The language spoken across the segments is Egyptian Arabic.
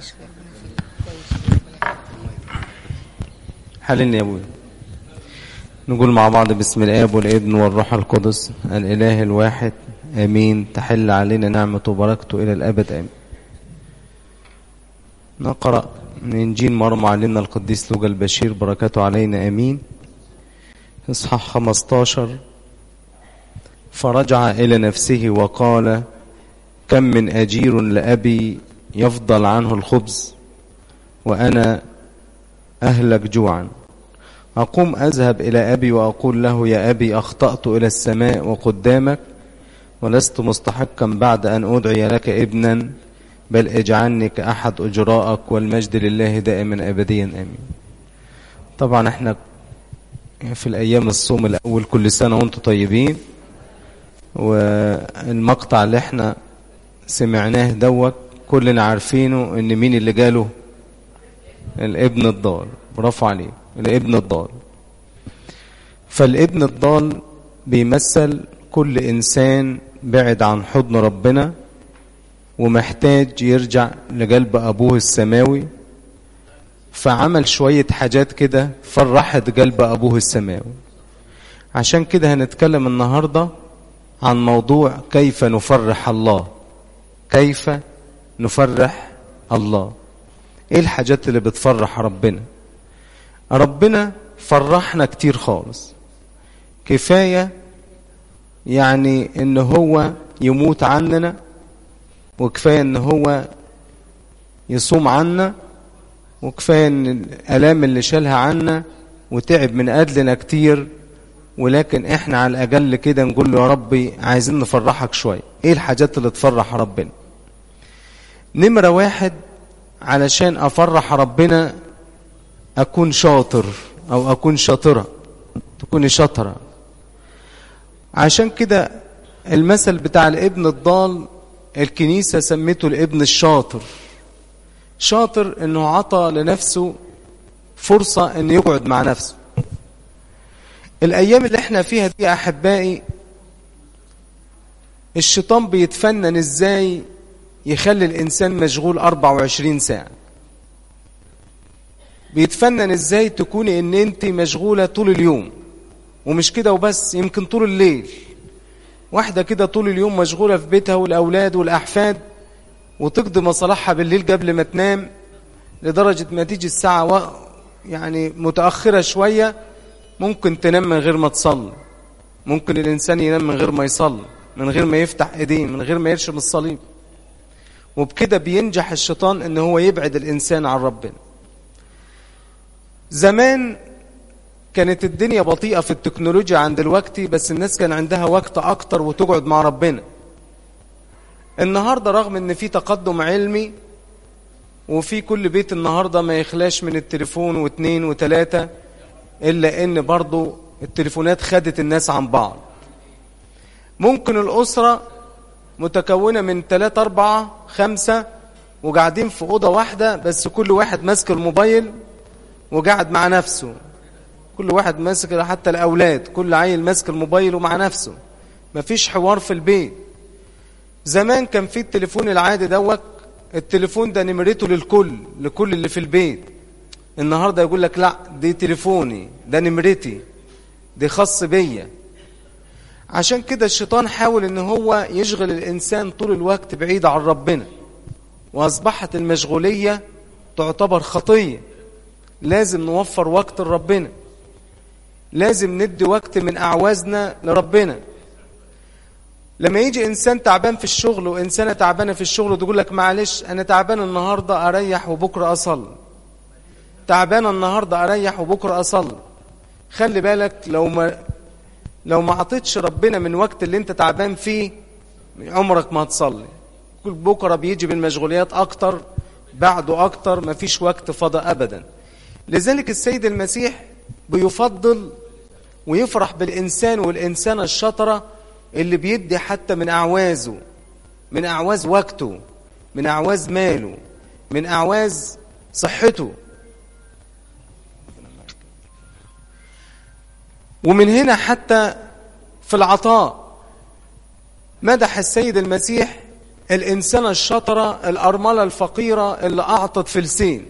حللني يا ابويا نقول مع بعض باسم الاب والابن والروح القدس الاله الواحد امين تحل علينا نعمه وبركته الى الابد امين نقرا من انجيل مرمى علمنا القديس لوقا البشير بركاته علينا امين اصحاح 15 فرجع الى نفسه وقال كم من اجير لابي يفضل عنه الخبز وانا اهلك جوعا أقوم أذهب إلى أبي وأقول له يا أبي أخطأت إلى السماء وقدامك ولست مستحقا بعد أن أدعي لك ابنا بل اجعلني كأحد أجراءك والمجد لله دائما أبديا آمين طبعا احنا في الأيام الصوم الأول كل سنة وانتم طيبين والمقطع اللي احنا سمعناه دوت كلنا عارفينه ان مين اللي جاله الابن الضال برافو عليه الابن الضال فالابن الضال بيمثل كل انسان بعد عن حضن ربنا ومحتاج يرجع لقلب ابوه السماوي فعمل شوية حاجات كده فرحت قلب ابوه السماوي عشان كده هنتكلم النهاردة عن موضوع كيف نفرح الله كيف نفرح الله ايه الحاجات اللي بتفرح ربنا ربنا فرحنا كتير خالص كفاية يعني ان هو يموت عننا وكفاية ان هو يصوم عنا وكفاية ان الالام اللي شالها عنا وتعب من اجلنا كتير ولكن احنا على الاقل كده نقول له يا ربي عايزين نفرحك شوية ايه الحاجات اللي تفرح ربنا نمرة واحد علشان افرح ربنا اكون شاطر او اكون شاطرة تكوني شاطرة عشان كده المثل بتاع الابن الضال الكنيسة سميته الابن الشاطر شاطر انه عطى لنفسه فرصة انه يقعد مع نفسه الايام اللي احنا فيها دي يا احبائي الشيطان بيتفنن ازاي يخلي الانسان مشغول 24 ساعة بيتفنن ازاي تكوني ان انت مشغولة طول اليوم ومش كده وبس يمكن طول الليل واحدة كده طول اليوم مشغولة في بيتها والأولاد والأحفاد وتقضي مصالحها بالليل قبل ما تنام لدرجة ما تيجي الساعة و... يعني متأخرة شوية ممكن تنام من غير ما تصلي ممكن الإنسان ينام من غير ما يصلي من غير ما يفتح ايديه من غير ما يرشم الصليب وبكده بينجح الشيطان ان هو يبعد الإنسان عن ربنا زمان كانت الدنيا بطيئة في التكنولوجيا عند الوقت بس الناس كان عندها وقت أكتر وتقعد مع ربنا النهاردة رغم ان في تقدم علمي وفي كل بيت النهاردة ما يخلاش من التليفون واثنين وثلاثة إلا ان برضو التليفونات خدت الناس عن بعض ممكن الأسرة متكونة من ثلاثة أربعة خمسة وقاعدين في أوضة واحدة بس كل واحد ماسك الموبايل وقاعد مع نفسه كل واحد ماسك حتى الأولاد كل عيل ماسك الموبايل ومع نفسه مفيش حوار في البيت زمان كان في التليفون العادي دوت التليفون ده نمرته للكل لكل اللي في البيت النهاردة يقول لك لا دي تليفوني ده نمرتي دي خاص بيا عشان كده الشيطان حاول ان هو يشغل الانسان طول الوقت بعيد عن ربنا واصبحت المشغولية تعتبر خطية لازم نوفر وقت لربنا لازم ندي وقت من أعوازنا لربنا لما يجي إنسان تعبان في الشغل وإنسانة تعبانة في الشغل وتقول لك معلش أنا تعبان النهاردة أريح وبكرة أصلي تعبان النهاردة أريح وبكرة أصلي خلي بالك لو ما لو ما عطيتش ربنا من وقت اللي انت تعبان فيه عمرك ما هتصلي كل بكرة بيجي بالمشغوليات أكتر بعده أكتر ما فيش وقت فضى أبدا لذلك السيد المسيح بيفضل ويفرح بالإنسان والإنسانة الشطرة اللي بيدي حتى من أعوازه من أعواز وقته من أعواز ماله من أعواز صحته ومن هنا حتى في العطاء مدح السيد المسيح الإنسانة الشطرة الأرملة الفقيرة اللي أعطت فلسين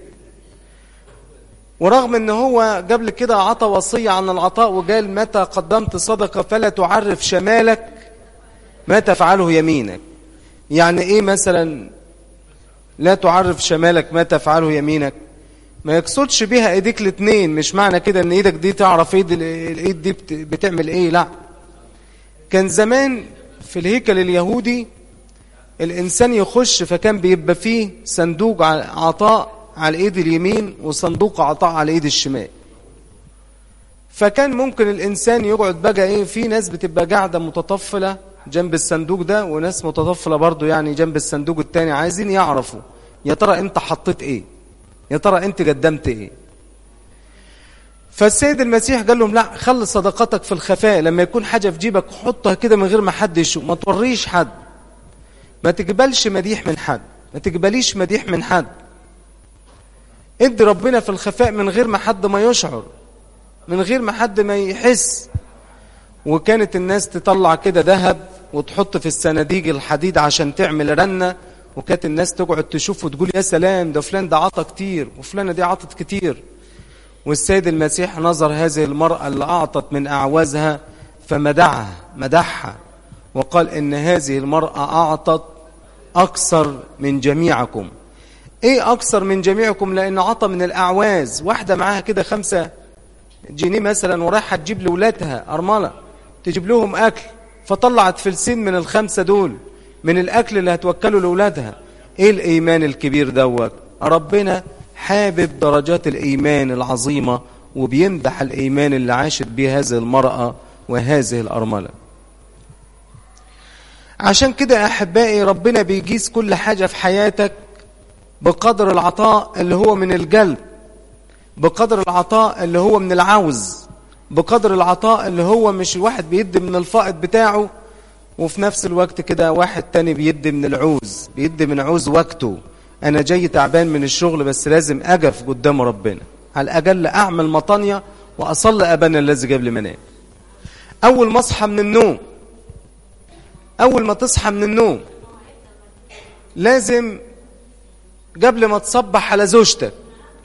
ورغم ان هو قبل كده عطى وصية عن العطاء وقال متى قدمت صدقة فلا تعرف شمالك ما تفعله يمينك يعني ايه مثلا لا تعرف شمالك ما تفعله يمينك ما يقصدش بيها ايديك الاثنين مش معنى كده ان ايدك دي تعرف ايد الايد دي بتعمل ايه لا كان زمان في الهيكل اليهودي الانسان يخش فكان بيبقى فيه صندوق عطاء على الايد اليمين وصندوق عطاء على الايد الشمال فكان ممكن الانسان يقعد بقى ايه في ناس بتبقى قاعده متطفله جنب الصندوق ده وناس متطفله برضو يعني جنب الصندوق التاني عايزين يعرفوا يا ترى انت حطيت ايه يا ترى انت قدمت ايه فالسيد المسيح قال لهم لا خلي صدقاتك في الخفاء لما يكون حاجه في جيبك حطها كده من غير ما حد يشوف ما توريش حد ما تقبلش مديح من حد ما تقبليش مديح من حد ادي ربنا في الخفاء من غير ما حد ما يشعر من غير ما حد ما يحس وكانت الناس تطلع كده ذهب وتحط في الصناديق الحديد عشان تعمل رنة وكانت الناس تقعد تشوف وتقول يا سلام ده فلان ده عطى كتير وفلانة دي عطت كتير والسيد المسيح نظر هذه المرأة اللي أعطت من أعوازها فمدعها مدحها وقال إن هذه المرأة أعطت أكثر من جميعكم إيه أكثر من جميعكم لأن عطى من الأعواز واحدة معاها كده خمسة جنيه مثلا ورايحة تجيب لولادها أرملة تجيب لهم أكل فطلعت فلسين من الخمسة دول من الأكل اللي هتوكله لولادها إيه الإيمان الكبير دوت ربنا حابب درجات الإيمان العظيمة وبيمدح الإيمان اللي عاشت به هذه المرأة وهذه الأرملة عشان كده أحبائي ربنا بيجيز كل حاجة في حياتك بقدر العطاء اللي هو من القلب بقدر العطاء اللي هو من العوز بقدر العطاء اللي هو مش الواحد بيدي من الفائض بتاعه وفي نفس الوقت كده واحد تاني بيدي من العوز بيدي من عوز وقته انا جاي تعبان من الشغل بس لازم اقف قدام ربنا على الاقل اعمل مطانية واصلي ابانا الذي جاب لي منام اول ما اصحى من النوم اول ما تصحى من النوم لازم قبل ما تصبح على زوجتك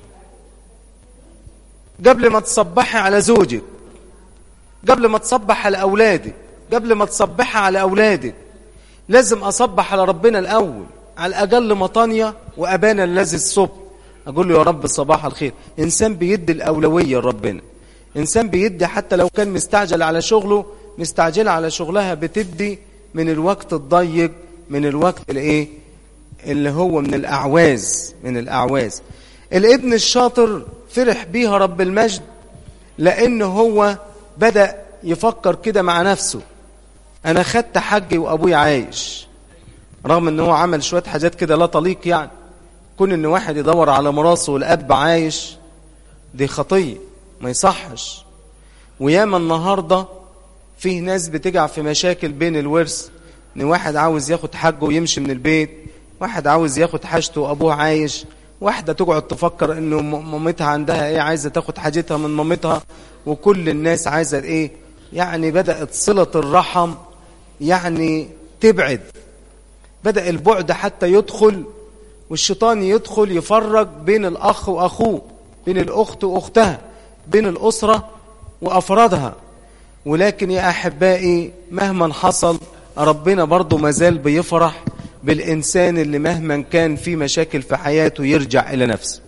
قبل ما تصبحي على زوجك قبل ما تصبح على أولادك قبل ما تصبحي على أولادك لازم أصبح على ربنا الأول على الأقل مطانية وأبانا الذي الصبح أقول له يا رب صباح الخير إنسان بيدي الأولوية لربنا إنسان بيدي حتى لو كان مستعجل على شغله مستعجل على شغلها بتدي من الوقت الضيق من الوقت الايه اللي هو من الأعواز من الأعواز الابن الشاطر فرح بيها رب المجد لأنه هو بدأ يفكر كده مع نفسه أنا خدت حجي وأبوي عايش رغم أنه هو عمل شوية حاجات كده لا طليق يعني كون أن واحد يدور على مراسه والأب عايش دي خطية ما يصحش وياما النهاردة فيه ناس بتقع في مشاكل بين الورث ان واحد عاوز ياخد حقه ويمشي من البيت واحد عاوز ياخد حاجته وابوه عايش واحدة تقعد تفكر انه مامتها عندها ايه عايزة تاخد حاجتها من مامتها وكل الناس عايزة ايه يعني بدأت صلة الرحم يعني تبعد بدأ البعد حتى يدخل والشيطان يدخل يفرق بين الأخ وأخوه بين الأخت وأختها بين الأسرة وأفرادها ولكن يا أحبائي مهما حصل ربنا برضو مازال بيفرح بالإنسان اللي مهما كان في مشاكل في حياته يرجع إلى نفسه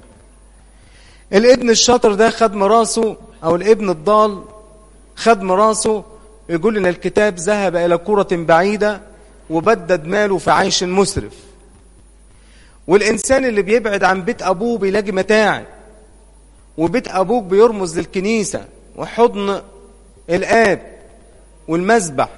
الابن الشاطر ده خد مراسه أو الابن الضال خد مراسه يقول لنا الكتاب ذهب إلى كرة بعيدة وبدد ماله في عيش مسرف والإنسان اللي بيبعد عن بيت أبوه بيلاقي متاعب وبيت أبوك بيرمز للكنيسة وحضن الآب والمذبح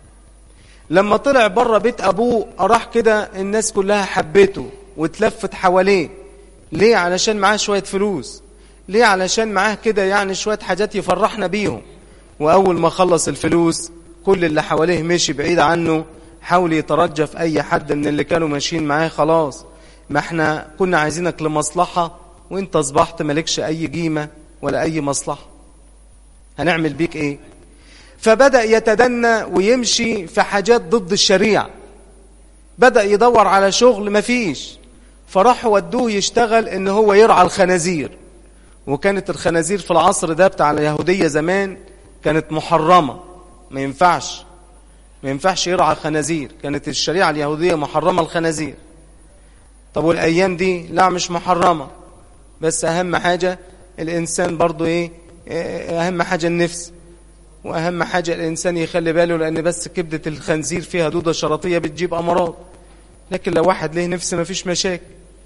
لما طلع بره بيت أبوه راح كده الناس كلها حبته واتلفت حواليه ليه علشان معاه شوية فلوس ليه علشان معاه كده يعني شوية حاجات يفرحنا بيهم وأول ما خلص الفلوس كل اللي حواليه مشي بعيد عنه حاول يترجى في أي حد من اللي كانوا ماشيين معاه خلاص ما احنا كنا عايزينك لمصلحة وانت اصبحت مالكش أي قيمة ولا أي مصلحة هنعمل بيك ايه فبدأ يتدنى ويمشي في حاجات ضد الشريعة بدأ يدور على شغل مفيش فراحوا ودوه يشتغل ان هو يرعى الخنازير وكانت الخنازير في العصر ده بتاع اليهودية زمان كانت محرمة ما ينفعش ما ينفعش يرعى خنازير كانت الشريعة اليهودية محرمة الخنازير طب والأيام دي لا مش محرمة بس أهم حاجة الإنسان برضو إيه أهم حاجة النفس وأهم حاجة الإنسان يخلي باله لأن بس كبدة الخنزير فيها دودة شرطية بتجيب أمراض لكن لو واحد له نفس ما فيش مشاكل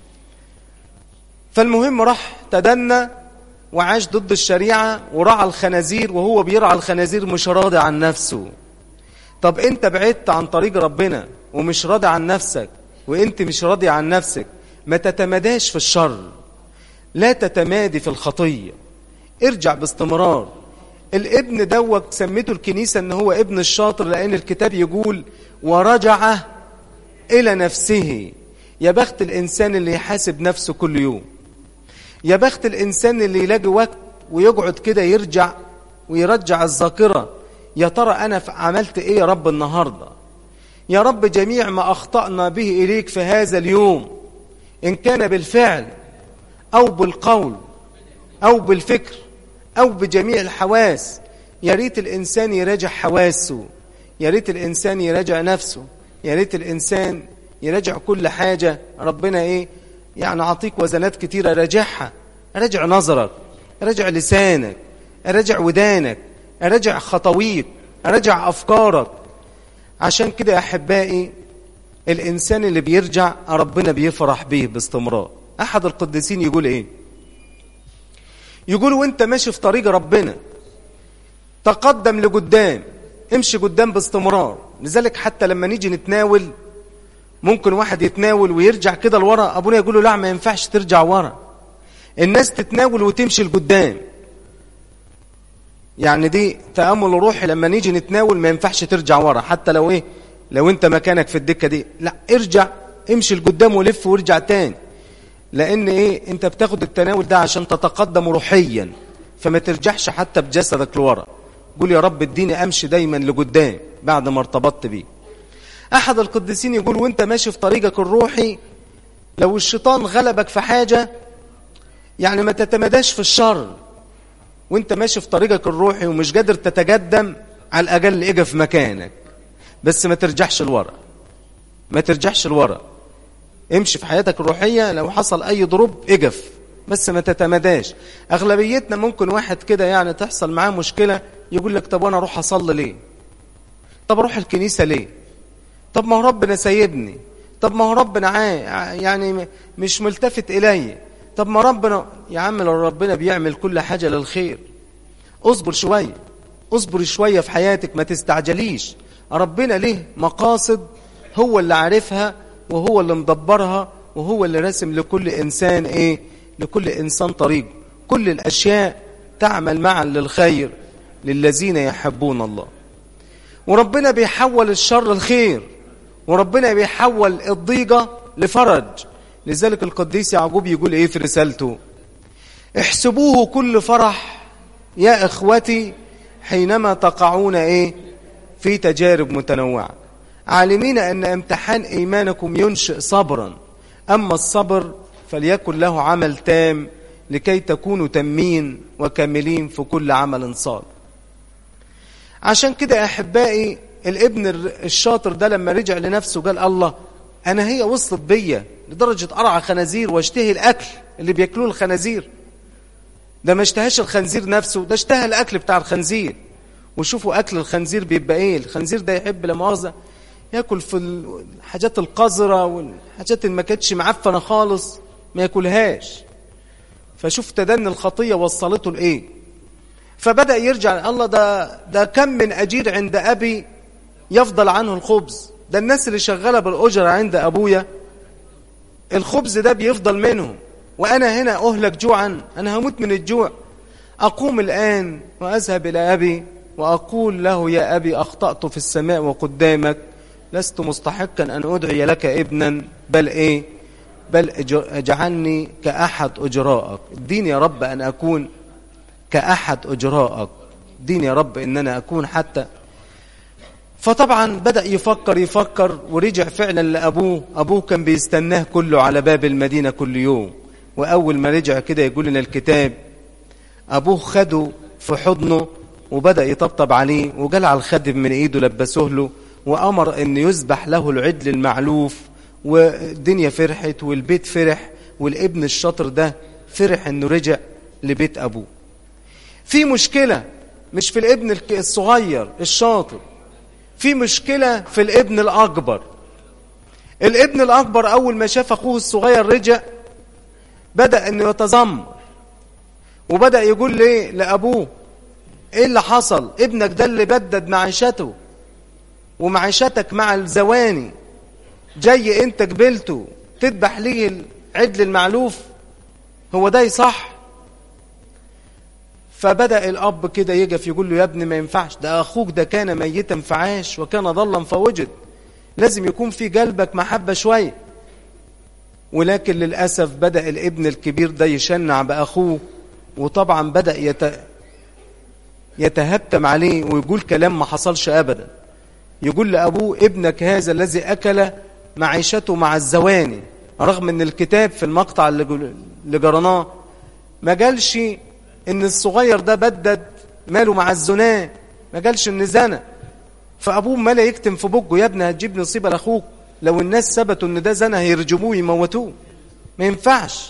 فالمهم راح تدنى وعاش ضد الشريعة ورعى الخنازير وهو بيرعى الخنازير مش راضي عن نفسه طب انت بعدت عن طريق ربنا ومش راضي عن نفسك وانت مش راضي عن نفسك ما تتمداش في الشر لا تتمادي في الخطية ارجع باستمرار الابن دوت سميته الكنيسة ان هو ابن الشاطر لان الكتاب يقول ورجع الى نفسه يا بخت الانسان اللي يحاسب نفسه كل يوم يا بخت الانسان اللي يلاقي وقت ويقعد كده يرجع ويرجع الذاكرة يا ترى انا عملت ايه يا رب النهاردة يا رب جميع ما اخطأنا به اليك في هذا اليوم ان كان بالفعل او بالقول او بالفكر أو بجميع الحواس يا ريت الإنسان يراجع حواسه يا ريت الإنسان يراجع نفسه يا ريت الإنسان يراجع كل حاجة ربنا إيه يعني أعطيك وزنات كتيرة راجعها راجع نظرك راجع لسانك راجع ودانك راجع خطويك راجع أفكارك عشان كده يا أحبائي الإنسان اللي بيرجع ربنا بيفرح به باستمرار أحد القديسين يقول إيه يقول وانت ماشي في طريق ربنا تقدم لقدام امشي قدام باستمرار لذلك حتى لما نيجي نتناول ممكن واحد يتناول ويرجع كده لورا ابونا يقول له لا ما ينفعش ترجع ورا الناس تتناول وتمشي لقدام يعني دي تأمل روحي لما نيجي نتناول ما ينفعش ترجع ورا حتى لو ايه لو انت مكانك في الدكة دي لا ارجع امشي لقدام ولف وارجع تاني لان ايه انت بتاخد التناول ده عشان تتقدم روحيا فما ترجعش حتى بجسدك لورا قول يا رب اديني امشي دايما لقدام بعد ما ارتبطت بيه احد القديسين يقول وانت ماشي في طريقك الروحي لو الشيطان غلبك في حاجة يعني ما تتمداش في الشر وانت ماشي في طريقك الروحي ومش قادر تتقدم على الاقل اجا في مكانك بس ما ترجعش لورا ما ترجعش لورا امشي في حياتك الروحية لو حصل أي ضروب اجف بس ما تتمداش أغلبيتنا ممكن واحد كده يعني تحصل معاه مشكلة يقول لك طب وأنا أروح أصلي ليه طب أروح الكنيسة ليه طب ما هو ربنا سايبني طب ما هو ربنا عا يعني مش ملتفت إلي طب ما ربنا يا عم لو ربنا بيعمل كل حاجة للخير اصبر شوية اصبر شوية في حياتك ما تستعجليش ربنا ليه مقاصد هو اللي عارفها وهو اللي مدبرها وهو اللي راسم لكل إنسان إيه لكل إنسان طريق كل الأشياء تعمل معا للخير للذين يحبون الله وربنا بيحول الشر الخير وربنا بيحول الضيقة لفرج لذلك القديس يعقوب يقول إيه في رسالته احسبوه كل فرح يا إخوتي حينما تقعون إيه في تجارب متنوعة عالمين أن امتحان إيمانكم ينشئ صبرا أما الصبر فليكن له عمل تام لكي تكونوا تمين وكاملين في كل عمل صالح عشان كده يا أحبائي الابن الشاطر ده لما رجع لنفسه قال الله أنا هي وصلت بيا لدرجة أرعى خنازير واشتهي الأكل اللي بياكلوه الخنازير ده ما اشتهاش الخنزير نفسه ده اشتهى الأكل بتاع الخنزير وشوفوا أكل الخنزير بيبقى إيه الخنزير ده يحب لمؤاخذة ياكل في الحاجات القذرة والحاجات اللي ما كانتش معفنة خالص ما ياكلهاش فشوف تدني الخطية وصلته لإيه فبدأ يرجع الله ده ده كم من أجير عند أبي يفضل عنه الخبز ده الناس اللي شغالة بالأجرة عند أبويا الخبز ده بيفضل منهم وأنا هنا أهلك جوعا أنا هموت من الجوع أقوم الآن وأذهب إلى أبي وأقول له يا أبي أخطأت في السماء وقدامك لست مستحقا أن أدعي لك ابنا بل إيه بل اجعلني كأحد أجراءك دين يا رب أن أكون كأحد أجراءك دين يا رب إن أنا أكون حتى فطبعا بدأ يفكر يفكر ورجع فعلا لأبوه أبوه كان بيستناه كله على باب المدينة كل يوم وأول ما رجع كده يقول لنا الكتاب أبوه خده في حضنه وبدأ يطبطب عليه وجال على الخدم من إيده لبسوه له وأمر أن يذبح له العدل المعلوف والدنيا فرحت والبيت فرح والابن الشاطر ده فرح أنه رجع لبيت أبوه في مشكلة مش في الابن الصغير الشاطر في مشكلة في الابن الأكبر الابن الأكبر أول ما شاف أخوه الصغير رجع بدأ أنه يتذمر وبدأ يقول ليه لأبوه إيه اللي حصل ابنك ده اللي بدد معيشته ومعيشتك مع الزواني جاي انت قبلته تذبح ليه العدل المعلوف هو ده صح فبدأ الأب كده يجف يقول له يا ابني ما ينفعش ده أخوك ده كان ميتا فعاش وكان ضلا فوجد لازم يكون في قلبك محبة شوية ولكن للأسف بدأ الابن الكبير ده يشنع بأخوه وطبعا بدأ يت... يتهتم عليه ويقول كلام ما حصلش أبدا يقول لأبوه ابنك هذا الذي أكل معيشته مع الزواني رغم ان الكتاب في المقطع اللي جرناه ما قالش ان الصغير ده بدد ماله مع الزناه ما قالش ان زنى فابوه مالا يكتم في بجه يا ابني هتجيب نصيبه لاخوك لو الناس ثبتوا ان ده زنى هيرجموه يموتوه ما ينفعش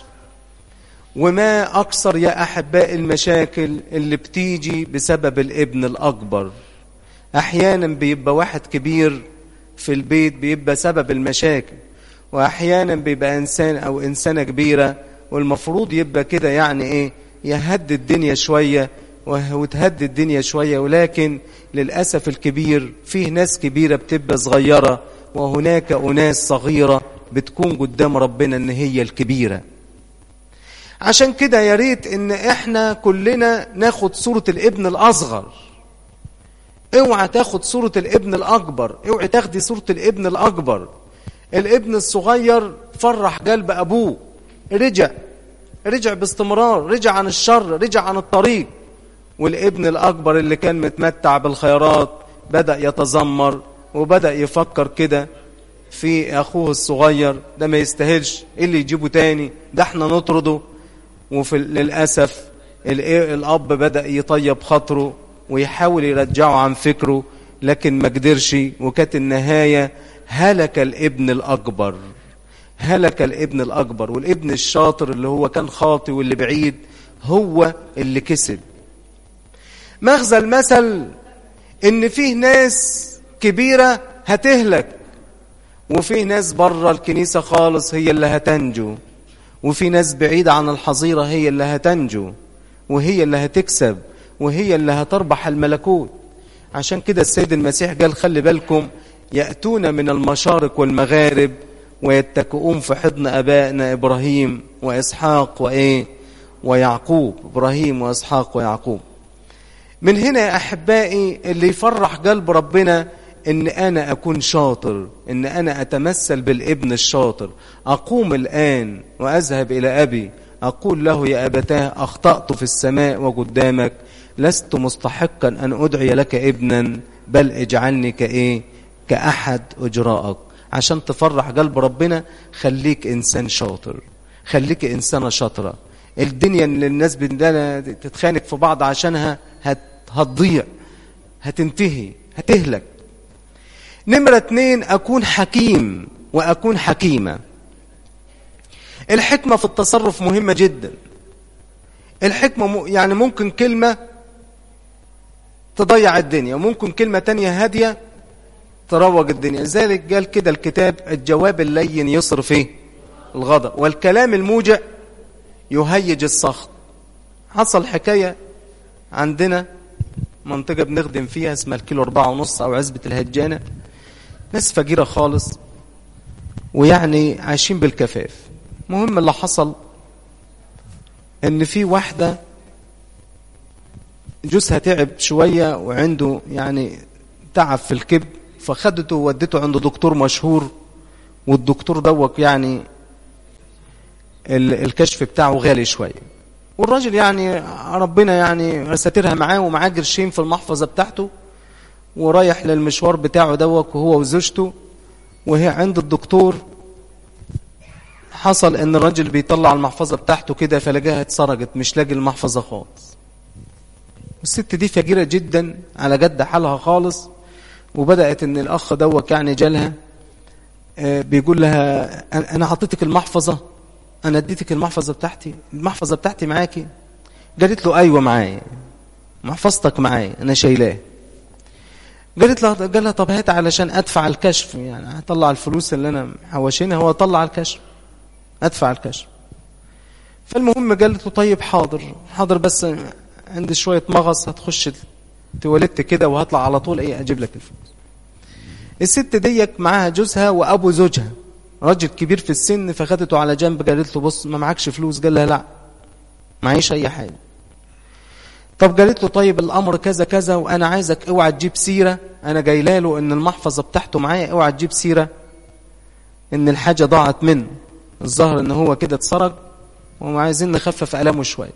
وما اكثر يا احباء المشاكل اللي بتيجي بسبب الابن الاكبر احيانا بيبقى واحد كبير في البيت بيبقى سبب المشاكل واحيانا بيبقى انسان او انسانه كبيره والمفروض يبقى كده يعني ايه يهدي الدنيا شويه وتهدي الدنيا شويه ولكن للاسف الكبير فيه ناس كبيره بتبقى صغيره وهناك اناس صغيره بتكون قدام ربنا ان هي الكبيره عشان كده يا ريت ان احنا كلنا ناخد صوره الابن الاصغر اوعى تاخد صورة الابن الأكبر اوعى تاخدي صورة الابن الأكبر الابن الصغير فرح قلب أبوه رجع رجع باستمرار رجع عن الشر رجع عن الطريق والابن الأكبر اللي كان متمتع بالخيرات بدأ يتذمر وبدأ يفكر كده في أخوه الصغير ده ما يستاهلش إيه اللي يجيبه تاني ده احنا نطرده وفي للأسف الأب بدأ يطيب خاطره ويحاول يرجعه عن فكره لكن ما قدرش وكانت النهاية هلك الابن الأكبر هلك الابن الأكبر والابن الشاطر اللي هو كان خاطي واللي بعيد هو اللي كسب مغزى المثل ان فيه ناس كبيرة هتهلك وفيه ناس بره الكنيسة خالص هي اللي هتنجو وفي ناس بعيدة عن الحظيرة هي اللي هتنجو وهي اللي هتكسب وهي اللي هتربح الملكوت عشان كده السيد المسيح قال خلي بالكم يأتون من المشارق والمغارب ويتكئون في حضن أبائنا إبراهيم وإسحاق وإيه ويعقوب إبراهيم وإسحاق ويعقوب من هنا يا أحبائي اللي يفرح قلب ربنا ان انا اكون شاطر ان انا اتمثل بالابن الشاطر اقوم الان واذهب الى ابي اقول له يا ابتاه اخطات في السماء وقدامك لست مستحقا ان ادعي لك ابنا بل اجعلني كايه كاحد اجرائك عشان تفرح قلب ربنا خليك انسان شاطر خليك انسانه شاطره الدنيا اللي الناس تتخانق في بعض عشانها هتضيع هتنتهي هتهلك نمرة اتنين أكون حكيم وأكون حكيمة الحكمة في التصرف مهمة جدا الحكمة يعني ممكن كلمة تضيع الدنيا وممكن كلمة تانية هادية تروج الدنيا لذلك قال كده الكتاب الجواب اللين يصرف ايه الغضب والكلام الموجع يهيج السخط حصل حكاية عندنا منطقة بنخدم فيها اسمها الكيلو أربعة ونص أو عزبة الهجانة ناس فقيرة خالص ويعني عايشين بالكفاف مهم اللي حصل ان في واحدة جوزها تعب شوية وعنده يعني تعب في الكبد فخدته وودته عند دكتور مشهور والدكتور دوت يعني الكشف بتاعه غالي شوية والراجل يعني ربنا يعني ساترها معاه ومعاه قرشين في المحفظة بتاعته ورايح للمشوار بتاعه دوك وهو وزوجته وهي عند الدكتور حصل ان الراجل بيطلع المحفظة بتاعته كده فلقاها اتسرقت مش لاقي المحفظة خالص الست دي فقيرة جدا على جد حالها خالص وبدأت ان الاخ دوك يعني جالها آه، بيقول لها انا حطيتك المحفظة انا اديتك المحفظة بتاعتي المحفظة بتاعتي معاكي قالت له ايوه معايا محفظتك معايا انا شايلاه قالت له قال لها طب هات علشان ادفع الكشف يعني هطلع الفلوس اللي انا محوشينها هو اطلع الكشف ادفع الكشف فالمهم قالت له طيب حاضر حاضر بس عندي شويه مغص هتخش تواليت كده وهطلع على طول ايه اجيب لك الفلوس الست ديك معاها جوزها وابو زوجها راجل كبير في السن فخدته على جنب قالت له بص ما معكش فلوس قال لها لا معيش اي حاجه طب قالت له طيب الامر كذا كذا وانا عايزك اوعى تجيب سيره انا جاي له ان المحفظه بتاعته معايا اوعى تجيب سيره ان الحاجه ضاعت منه الظاهر ان هو كده اتسرق وعايزين نخفف الامه شويه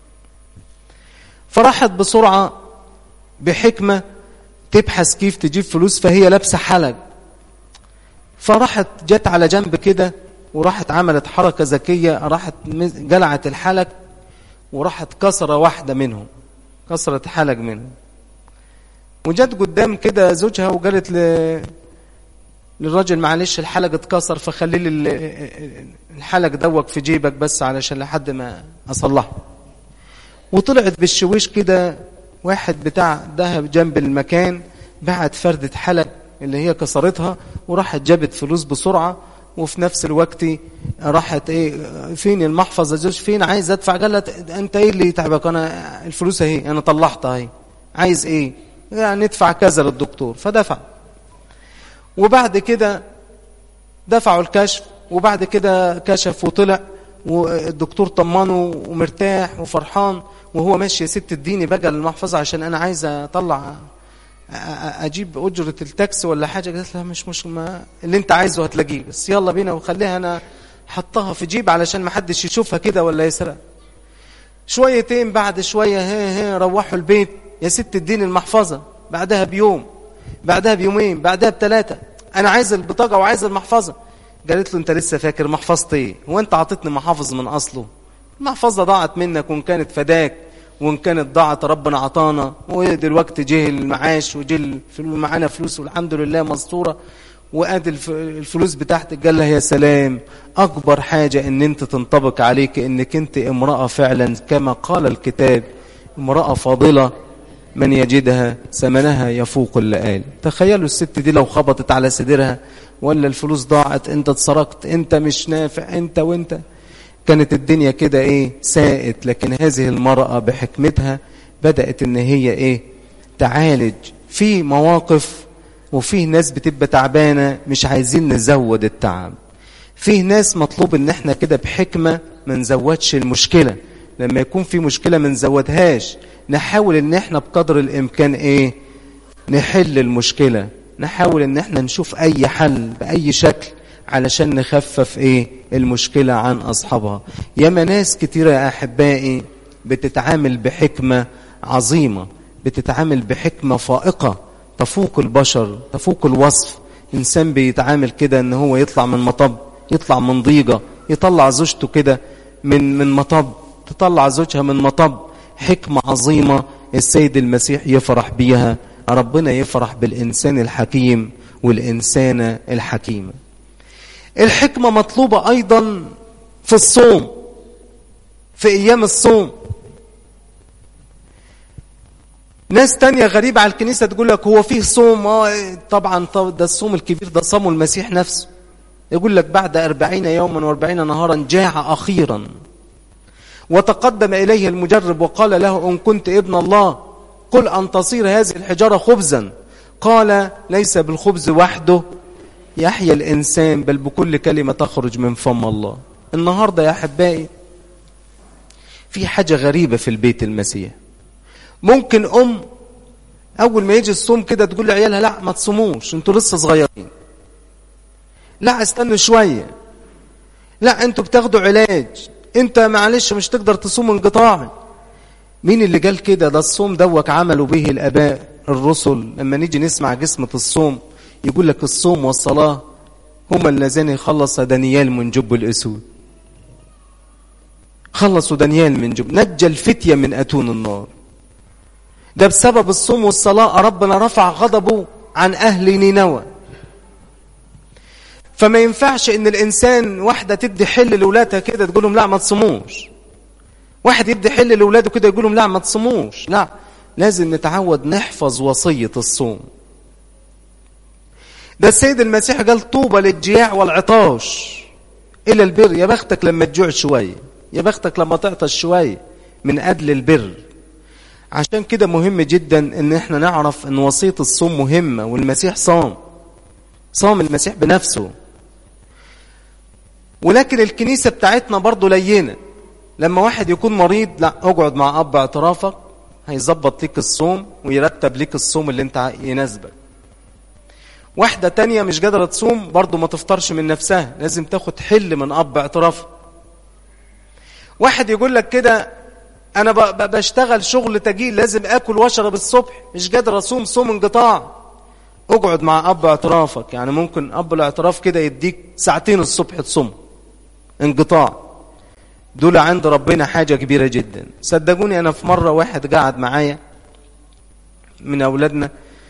فراحت بسرعه بحكمه تبحث كيف تجيب فلوس فهي لابسه حلق فراحت جت على جنب كده وراحت عملت حركه ذكيه راحت جلعت الحلق وراحت كسره واحده منهم كسرت حلق منهم وجت قدام كده زوجها وقالت ل... للراجل معلش الحلق اتكسر فخلي لي الحلق دوك في جيبك بس علشان لحد ما اصلحه وطلعت بالشويش كده واحد بتاع ذهب جنب المكان بعت فردة حلق اللي هي كسرتها وراحت جابت فلوس بسرعة وفي نفس الوقت راحت ايه فين المحفظة زوج فين عايز ادفع قال انت ايه اللي يتعبك انا الفلوس اهي انا طلعتها اهي عايز ايه يعني ندفع كذا للدكتور فدفع وبعد كده دفعوا الكشف وبعد كده كشف وطلع والدكتور طمنه ومرتاح وفرحان وهو ماشي يا ست اديني بقى المحفظة عشان انا عايز اطلع اجيب اجرة التاكس ولا حاجة قالت لها مش مش ما اللي انت عايزه هتلاقيه بس يلا بينا وخليها انا حطها في جيب علشان ما حدش يشوفها كده ولا يسرق شويتين بعد شوية هي هي روحوا البيت يا ست اديني المحفظة بعدها بيوم بعدها بيومين بعدها بثلاثة انا عايز البطاقة وعايز المحفظة قالت له انت لسه فاكر محفظتي ايه هو انت عطيتني محافظ من اصله المحفظة ضاعت منك وان كانت فداك وان كانت ضاعت ربنا عطانا ودلوقتي جه المعاش وجه معانا فلوس والحمد لله مستوره وادي الفلوس بتاعتك قال لها يا سلام اكبر حاجه ان انت تنطبق عليك انك انت امراه فعلا كما قال الكتاب امراه فاضله من يجدها ثمنها يفوق اللآل تخيلوا الست دي لو خبطت على صدرها ولا الفلوس ضاعت انت اتسرقت انت مش نافع انت وانت كانت الدنيا كده ايه ساءت لكن هذه المرأة بحكمتها بدأت ان هي ايه تعالج في مواقف وفيه ناس بتبقى تعبانة مش عايزين نزود التعب فيه ناس مطلوب ان احنا كده بحكمة ما نزودش المشكلة لما يكون في مشكلة ما نزودهاش نحاول ان احنا بقدر الامكان ايه نحل المشكلة نحاول ان احنا نشوف اي حل باي شكل علشان نخفف ايه المشكلة عن اصحابها ياما ناس كتيرة يا احبائي بتتعامل بحكمة عظيمة بتتعامل بحكمة فائقة تفوق البشر تفوق الوصف انسان بيتعامل كده ان هو يطلع من مطب يطلع من ضيقة يطلع زوجته كده من من مطب تطلع زوجها من مطب حكمة عظيمة السيد المسيح يفرح بيها ربنا يفرح بالإنسان الحكيم والإنسانة الحكيمة الحكمة مطلوبة أيضا في الصوم في أيام الصوم ناس تانية غريبة على الكنيسة تقول لك هو فيه صوم آه طبعا ده الصوم الكبير ده صامه المسيح نفسه يقول لك بعد أربعين يوما وأربعين نهارا جاع أخيرا وتقدم إليه المجرب وقال له إن كنت ابن الله قل أن تصير هذه الحجارة خبزا قال ليس بالخبز وحده يحيى الإنسان بل بكل كلمة تخرج من فم الله النهاردة يا أحبائي في حاجة غريبة في البيت المسيح ممكن أم أول ما يجي الصوم كده تقول لعيالها لا ما تصوموش انتوا لسه صغيرين لا استنوا شوية لا انتوا بتاخدوا علاج انت معلش مش تقدر تصوم انقطاعي مين اللي قال كده ده الصوم دوك عملوا به الاباء الرسل لما نيجي نسمع جسمة الصوم يقول لك الصوم والصلاة هما اللذان يخلص دانيال من جب الأسود خلصوا دانيال من جب نجى الفتية من أتون النار ده بسبب الصوم والصلاة ربنا رفع غضبه عن أهل نينوى فما ينفعش ان الانسان واحدة تدي حل لولادها كده تقول لهم لا ما تصوموش واحد يدي حل لاولاده كده يقول لهم لا ما تصوموش لا لازم نتعود نحفظ وصية الصوم ده السيد المسيح قال طوبى للجياع والعطاش إلى البر يا بختك لما تجوع شوية يا بختك لما تعطش شوية من أجل البر عشان كده مهم جدا ان احنا نعرف ان وصية الصوم مهمة والمسيح صام صام المسيح بنفسه ولكن الكنيسة بتاعتنا برضو لينة لما واحد يكون مريض لا اقعد مع اب اعترافك هيظبط ليك الصوم ويرتب ليك الصوم اللي انت يناسبك واحدة تانية مش قادرة تصوم برضو ما تفطرش من نفسها لازم تاخد حل من اب اعترافها واحد يقول لك كده انا بشتغل شغل تجيل لازم اكل واشرب الصبح مش قادر اصوم صوم انقطاع اقعد مع اب اعترافك يعني ممكن اب الاعتراف كده يديك ساعتين الصبح تصوم انقطاع دول عند ربنا حاجة كبيرة جدا صدقوني انا في مرة واحد قاعد معايا من اولادنا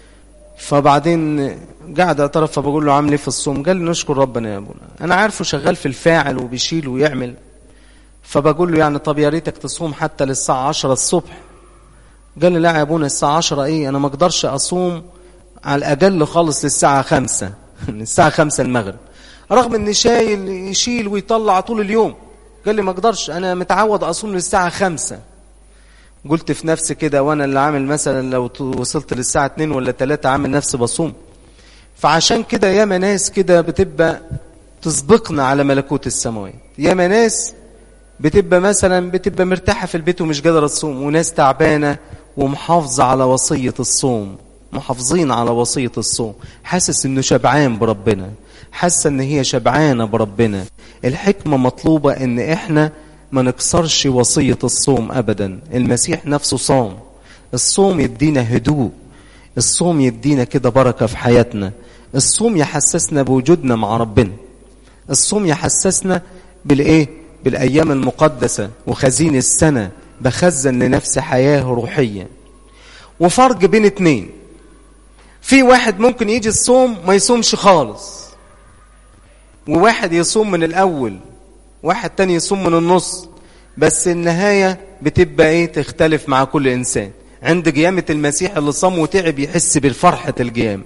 فبعدين قاعد اعترف فبقول له عامل ايه في الصوم قال لي نشكر ربنا يا ابونا انا عارفه شغال في الفاعل وبيشيل ويعمل فبقول له يعني طب يا ريتك تصوم حتى للساعة 10 الصبح قال لي لا يا ابونا الساعة 10 ايه انا ما اقدرش اصوم على الاقل خالص للساعة 5 الساعة 5 المغرب رغم ان شايل يشيل ويطلع طول اليوم قال لي ما اقدرش انا متعود اصوم للساعة 5 قلت في نفسي كده وانا اللي عامل مثلا لو وصلت للساعة 2 ولا 3 عامل نفسي بصوم فعشان كده ياما ناس كده بتبقى تسبقنا على ملكوت السماوات ياما ناس بتبقى مثلا بتبقى مرتاحة في البيت ومش قادرة تصوم وناس تعبانة ومحافظة على وصية الصوم محافظين على وصية الصوم حاسس انه شبعان بربنا حاسة ان هي شبعانة بربنا الحكمة مطلوبة ان احنا ما نكسرش وصية الصوم ابدا المسيح نفسه صام الصوم يدينا هدوء الصوم يدينا كده بركة في حياتنا الصوم يحسسنا بوجودنا مع ربنا الصوم يحسسنا بالايه بالايام المقدسة وخزين السنة بخزن لنفسي حياة روحية وفرق بين اتنين في واحد ممكن يجي الصوم ما يصومش خالص وواحد يصوم من الاول واحد تاني يصوم من النص بس النهاية بتبقى ايه تختلف مع كل انسان عند قيامة المسيح اللي صام وتعب يحس بالفرحة القيامة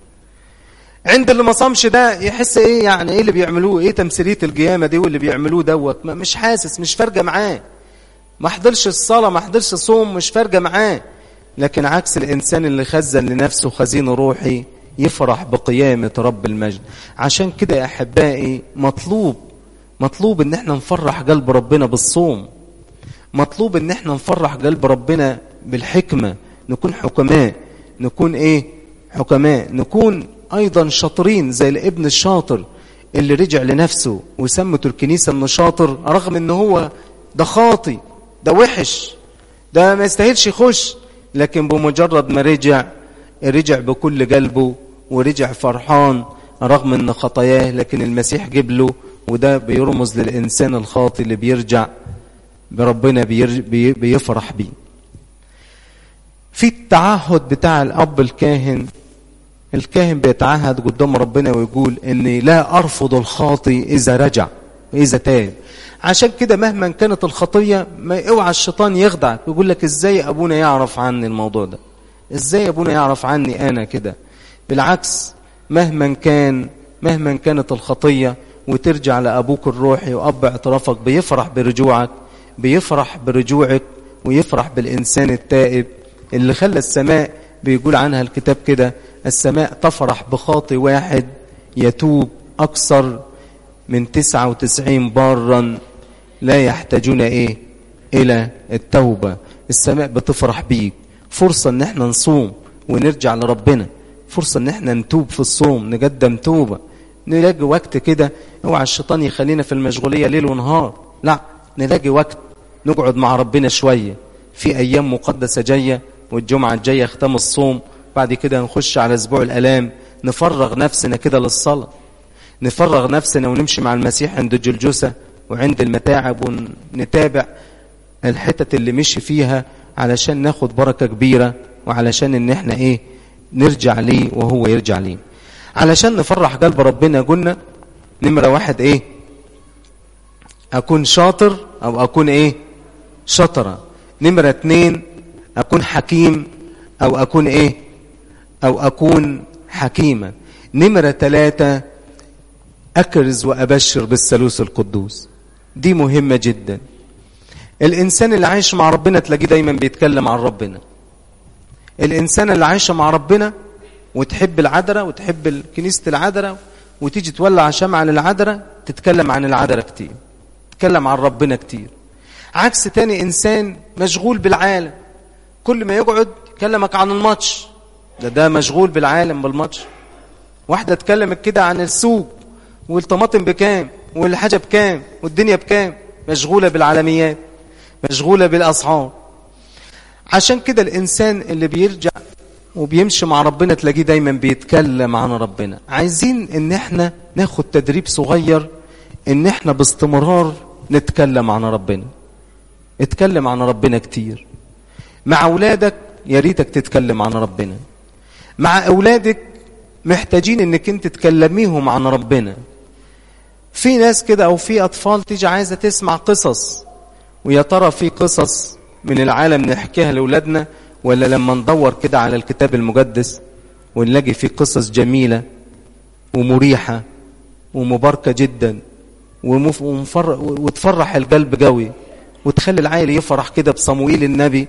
عند اللي ما صامش ده يحس ايه يعني ايه اللي بيعملوه ايه تمثيلية القيامة دي واللي بيعملوه دوت مش حاسس مش فارقة معاه ما حضرش الصلاة ما حضرش صوم مش فارقة معاه لكن عكس الإنسان اللي خزن لنفسه خزين روحي يفرح بقيامة رب المجد عشان كده يا أحبائي مطلوب مطلوب ان احنا نفرح قلب ربنا بالصوم مطلوب ان احنا نفرح قلب ربنا بالحكمة نكون حكماء نكون ايه حكماء نكون ايضا شاطرين زي الابن الشاطر اللي رجع لنفسه وسمته الكنيسة انه شاطر رغم ان هو ده خاطي ده وحش ده ما يستاهلش يخش لكن بمجرد ما رجع رجع بكل قلبه ورجع فرحان رغم ان خطاياه لكن المسيح جاب له وده بيرمز للإنسان الخاطي اللي بيرجع بربنا بير بي بيفرح بيه في التعهد بتاع الأب الكاهن الكاهن بيتعهد قدام ربنا ويقول اني لا ارفض الخاطي اذا رجع واذا تاب عشان كده مهما كانت الخطيه ما اوعى الشيطان يخدعك يقول لك ازاي ابونا يعرف عني الموضوع ده ازاي ابونا يعرف عني انا كده بالعكس مهما كان مهما كانت الخطيه وترجع لابوك الروحي واب اعترافك بيفرح برجوعك بيفرح برجوعك ويفرح بالانسان التائب اللي خلى السماء بيقول عنها الكتاب كده السماء تفرح بخاطي واحد يتوب أكثر من تسعة وتسعين بارا لا يحتاجون إيه إلى التوبة السماء بتفرح بيك فرصة ان احنا نصوم ونرجع لربنا فرصة ان احنا نتوب في الصوم نقدم توبة نلاقي وقت كده اوعى الشيطان يخلينا في المشغولية ليل ونهار لا نلاقي وقت نقعد مع ربنا شوية في ايام مقدسة جاية والجمعة الجاية ختام الصوم بعد كده نخش على اسبوع الالام نفرغ نفسنا كده للصلاه نفرغ نفسنا ونمشي مع المسيح عند الجلجسه وعند المتاعب ونتابع الحتت اللي مشي فيها علشان ناخد بركه كبيره وعلشان ان احنا ايه نرجع ليه وهو يرجع ليه علشان نفرح قلب ربنا قلنا نمره واحد ايه اكون شاطر او اكون ايه شطره نمره اتنين اكون حكيم او اكون ايه او اكون حكيما نمره ثلاثه اكرز وابشر بالثالوث القدوس دي مهمه جدا الانسان اللي عايش مع ربنا تلاقيه دايما بيتكلم عن ربنا الانسان اللي عايشه مع ربنا وتحب العذراء وتحب كنيسه العذراء وتيجي تولع شمعة للعذراء تتكلم عن العذراء كتير تتكلم عن ربنا كتير عكس تاني انسان مشغول بالعالم كل ما يقعد يكلمك عن الماتش ده ده مشغول بالعالم بالماتش واحده تكلمك كده عن السوق والطماطم بكام والحاجه بكام والدنيا بكام مشغوله بالعالميات مشغوله بالاسعار عشان كده الانسان اللي بيرجع وبيمشي مع ربنا تلاقيه دايما بيتكلم عن ربنا عايزين ان احنا ناخد تدريب صغير ان احنا باستمرار نتكلم عن ربنا اتكلم عن ربنا كتير مع اولادك يا ريتك تتكلم عن ربنا مع اولادك محتاجين انك انت تكلميهم عن ربنا في ناس كده او في اطفال تيجي عايزه تسمع قصص ويا ترى في قصص من العالم نحكيها لاولادنا ولا لما ندور كده على الكتاب المقدس ونلاقي فيه قصص جميله ومريحه ومباركه جدا ومف... ومفر... وتفرح القلب قوي وتخلي العائل يفرح كده بصموئيل النبي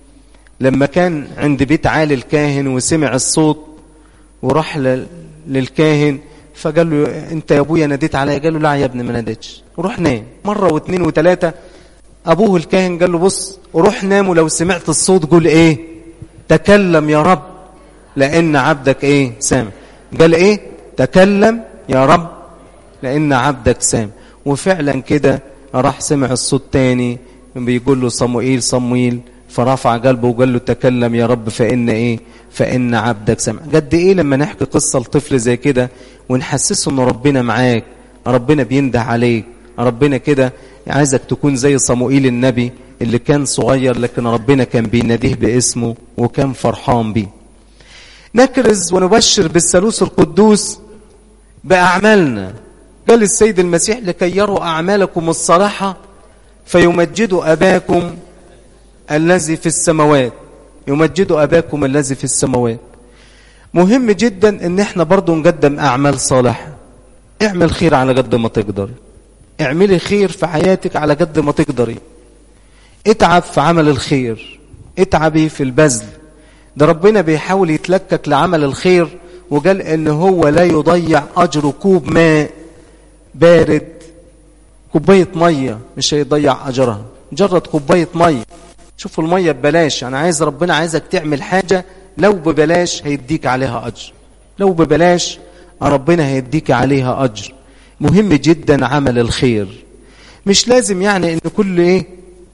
لما كان عند بيت عالي الكاهن وسمع الصوت وراح ل... للكاهن فقال له انت يا ابويا ناديت عليا قال له لا يا ابني ما ناديتش روح نام مره واثنين وثلاثه ابوه الكاهن قال له بص روح نام ولو سمعت الصوت قول ايه تكلم يا رب لان عبدك ايه سامع قال ايه تكلم يا رب لان عبدك سامع وفعلا كده راح سمع الصوت تاني بيقول له صموئيل صموئيل فرفع قلبه وقال له تكلم يا رب فإن إيه فإن عبدك سمع قد إيه لما نحكي قصة لطفل زي كده ونحسسه إن ربنا معاك ربنا بينده عليك ربنا كده عايزك تكون زي صموئيل النبي اللي كان صغير لكن ربنا كان بيناديه باسمه وكان فرحان بيه نكرز ونبشر بالثالوث القدوس بأعمالنا قال السيد المسيح لكي يروا أعمالكم الصالحة فيمجدوا أباكم الذي في السماوات يمجدوا أباكم الذي في السماوات مهم جدا ان احنا برضو نقدم أعمال صالحة اعمل خير على قد ما تقدر اعملي خير في حياتك على قد ما تقدري اتعب في عمل الخير اتعبي في البذل ده ربنا بيحاول يتلكك لعمل الخير وقال ان هو لا يضيع اجر كوب ماء بارد كوبايه ميه مش هيضيع اجرها مجرد كوبايه ميه شوفوا الميه ببلاش انا عايز ربنا عايزك تعمل حاجه لو ببلاش هيديك عليها اجر لو ببلاش ربنا هيديك عليها اجر مهم جدا عمل الخير مش لازم يعني ان كل ايه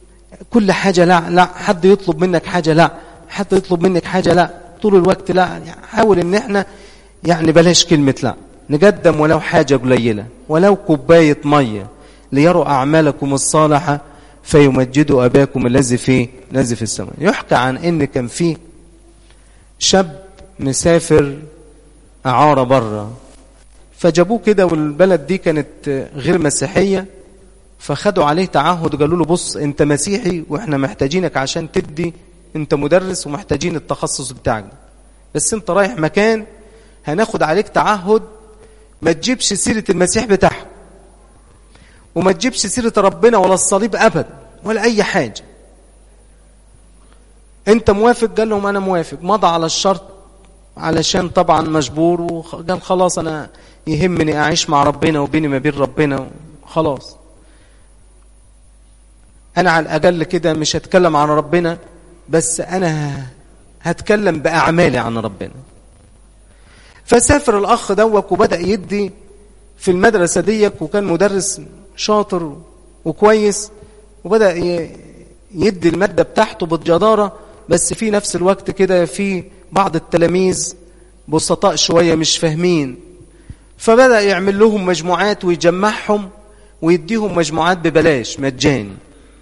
كل حاجه لا لا حد يطلب منك حاجه لا حد يطلب منك حاجه لا طول الوقت لا يعني حاول ان احنا يعني بلاش كلمه لا نقدم ولو حاجه قليله ولو كوبايه ميه ليروا اعمالكم الصالحه فيمجدوا اباكم الذي في الذي في السماء يحكى عن ان كان في شاب مسافر اعاره بره فجابوه كده والبلد دي كانت غير مسيحيه فخدوا عليه تعهد قالوا له بص انت مسيحي واحنا محتاجينك عشان تدي انت مدرس ومحتاجين التخصص بتاعك بس انت رايح مكان هناخد عليك تعهد ما تجيبش سيره المسيح بتاعهم وما تجيبش سيره ربنا ولا الصليب ابدا ولا اي حاجه انت موافق قال لهم انا موافق مضى على الشرط علشان طبعا مجبور وقال خلاص انا يهمني اعيش مع ربنا وبيني ما بين ربنا خلاص انا على الاقل كده مش هتكلم عن ربنا بس انا هتكلم باعمالي عن ربنا فسافر الاخ دوك وبدا يدي في المدرسه ديك وكان مدرس شاطر وكويس وبدا يدي الماده بتاعته بالجداره بس في نفس الوقت كده في بعض التلاميذ بسطاء شوية مش فاهمين فبدأ يعمل لهم مجموعات ويجمعهم ويديهم مجموعات ببلاش مجاني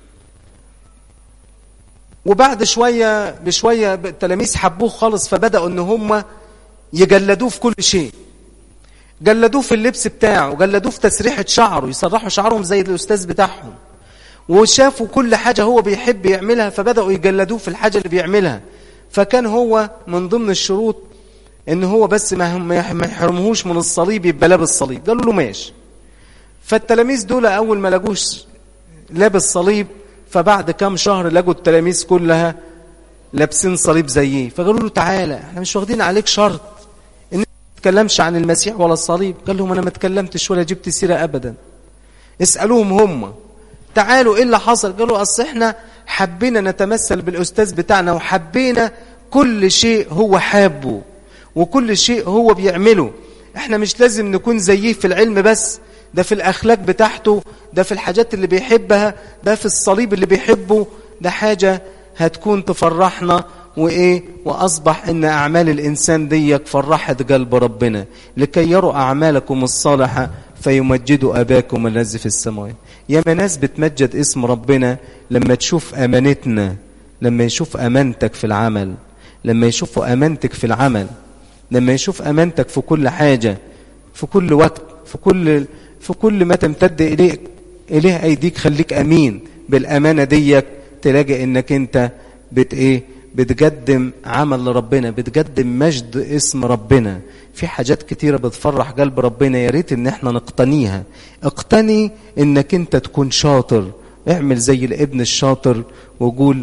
وبعد شوية بشوية التلاميذ حبوه خالص فبدأوا ان هم يجلدوه في كل شيء جلدوه في اللبس بتاعه جلدوه في تسريحة شعره يسرحوا شعرهم زي الأستاذ بتاعهم وشافوا كل حاجة هو بيحب يعملها فبدأوا يجلدوه في الحاجة اللي بيعملها فكان هو من ضمن الشروط ان هو بس ما يحرمهوش من الصليب يبقى لابس صليب قالوا له ماشي فالتلاميذ دول اول ما لقوش لابس صليب فبعد كام شهر لقوا التلاميذ كلها لابسين صليب زيه فقالوا له تعالى احنا مش واخدين عليك شرط ان ما تتكلمش عن المسيح ولا الصليب قال لهم انا ما اتكلمتش ولا جبت سيره ابدا اسالوهم هم تعالوا ايه اللي حصل قالوا اصل احنا حبينا نتمثل بالاستاذ بتاعنا وحبينا كل شيء هو حابه وكل شيء هو بيعمله احنا مش لازم نكون زيه في العلم بس ده في الاخلاق بتاعته ده في الحاجات اللي بيحبها ده في الصليب اللي بيحبه ده حاجة هتكون تفرحنا وايه واصبح ان اعمال الانسان ديك فرحت قلب ربنا لكي يروا اعمالكم الصالحه فيمجدوا اباكم الذي في السماوات يا ناس بتمجد اسم ربنا لما تشوف امانتنا لما يشوف امانتك في العمل لما يشوفوا امانتك في العمل لما يشوف امانتك في كل حاجه في كل وقت في كل في كل ما تمتد اليك اليه ايديك خليك امين بالامانه ديك تلاقي انك انت بت ايه بتقدم عمل لربنا بتقدم مجد اسم ربنا في حاجات كتيرة بتفرح قلب ربنا يا ريت ان احنا نقتنيها اقتني انك انت تكون شاطر اعمل زي الابن الشاطر وقول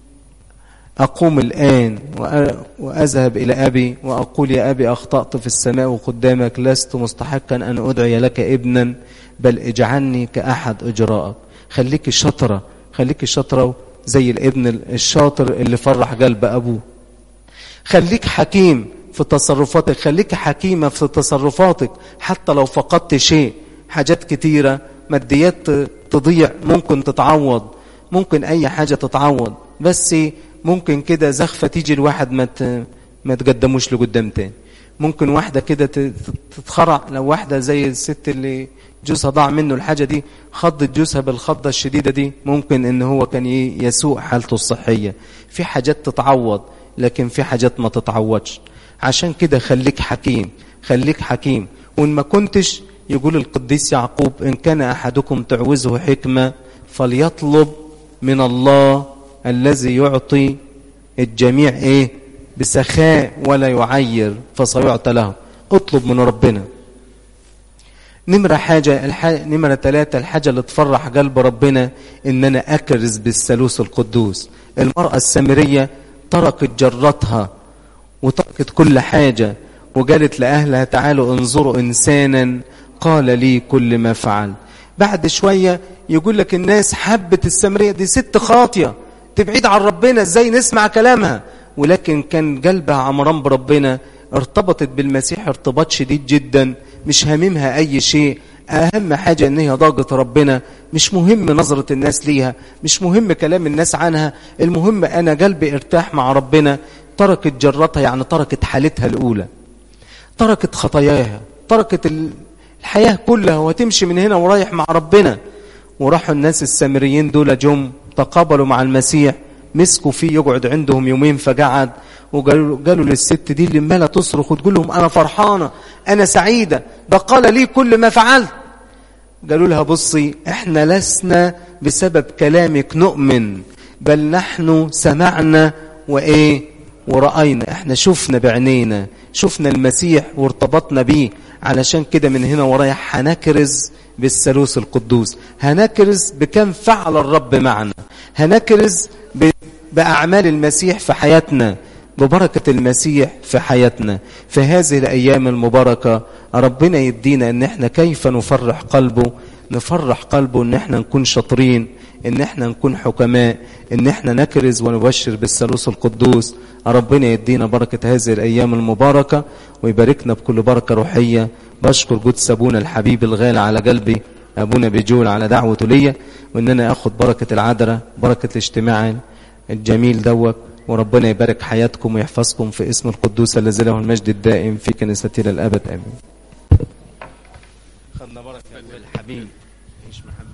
أقوم الآن وأذهب إلى أبي وأقول يا أبي أخطأت في السماء وقدامك لست مستحقا أن أدعي لك ابنا بل اجعلني كأحد إجراءك خليك شطرة خليك شطرة زي الابن الشاطر اللي فرح قلب أبوه خليك حكيم في تصرفاتك خليك حكيمة في تصرفاتك حتى لو فقدت شيء حاجات كتيرة ماديات تضيع ممكن تتعوض ممكن أي حاجة تتعوض بس ممكن كده زخفة تيجي الواحد ما ما تقدموش لقدام تاني ممكن واحدة كده تتخرع لو واحدة زي الست اللي جوزها ضاع منه الحاجة دي خضت جوزها بالخضة الشديدة دي ممكن ان هو كان يسوء حالته الصحية في حاجات تتعوض لكن في حاجات ما تتعوضش عشان كده خليك حكيم خليك حكيم وان ما كنتش يقول القديس يعقوب ان كان احدكم تعوزه حكمة فليطلب من الله الذي يعطي الجميع ايه بسخاء ولا يعير فسيعطى له اطلب من ربنا نمرة حاجة الح... نمرة ثلاثة الحاجة اللي تفرح قلب ربنا ان انا اكرز بالثالوث القدوس المرأة السامرية تركت جرتها وتركت كل حاجة وقالت لأهلها تعالوا انظروا إنسانا قال لي كل ما فعل بعد شوية يقول لك الناس حبت السامرية دي ست خاطية تبعيد عن ربنا ازاي نسمع كلامها ولكن كان قلبها عمران بربنا ارتبطت بالمسيح ارتباط شديد جدا مش هاممها اي شيء اهم حاجة ان هي ضاقت ربنا مش مهم نظرة الناس ليها مش مهم كلام الناس عنها المهم انا قلبي ارتاح مع ربنا تركت جرتها يعني تركت حالتها الاولى تركت خطاياها تركت الحياة كلها وتمشي من هنا ورايح مع ربنا وراحوا الناس السامريين دول جم تقابلوا مع المسيح مسكوا فيه يقعد عندهم يومين فقعد وقالوا قالوا للست دي اللي مالها تصرخ وتقول لهم انا فرحانه انا سعيده ده قال لي كل ما فعلت قالوا لها بصي احنا لسنا بسبب كلامك نؤمن بل نحن سمعنا وايه ورأينا احنا شفنا بعينينا شفنا المسيح وارتبطنا بيه علشان كده من هنا ورايح هنكرز بالثالوث القدوس هنكرز بكم فعل الرب معنا هنكرز بأعمال المسيح في حياتنا ببركة المسيح في حياتنا في هذه الأيام المباركة ربنا يدينا ان احنا كيف نفرح قلبه نفرح قلبه ان احنا نكون شاطرين ان احنا نكون حكماء ان احنا نكرز ونبشر بالثالوث القدوس ربنا يدينا بركة هذه الأيام المباركة ويباركنا بكل بركة روحية بشكر قدس أبونا الحبيب الغالي على قلبي أبونا بيجول على دعوته ليا وإن أنا أخذ بركة العذراء بركة الاجتماع الجميل دوت وربنا يبارك حياتكم ويحفظكم في اسم القدوس الذي له المجد الدائم في كنيستي للأبد آمين خدنا بركة الحبيب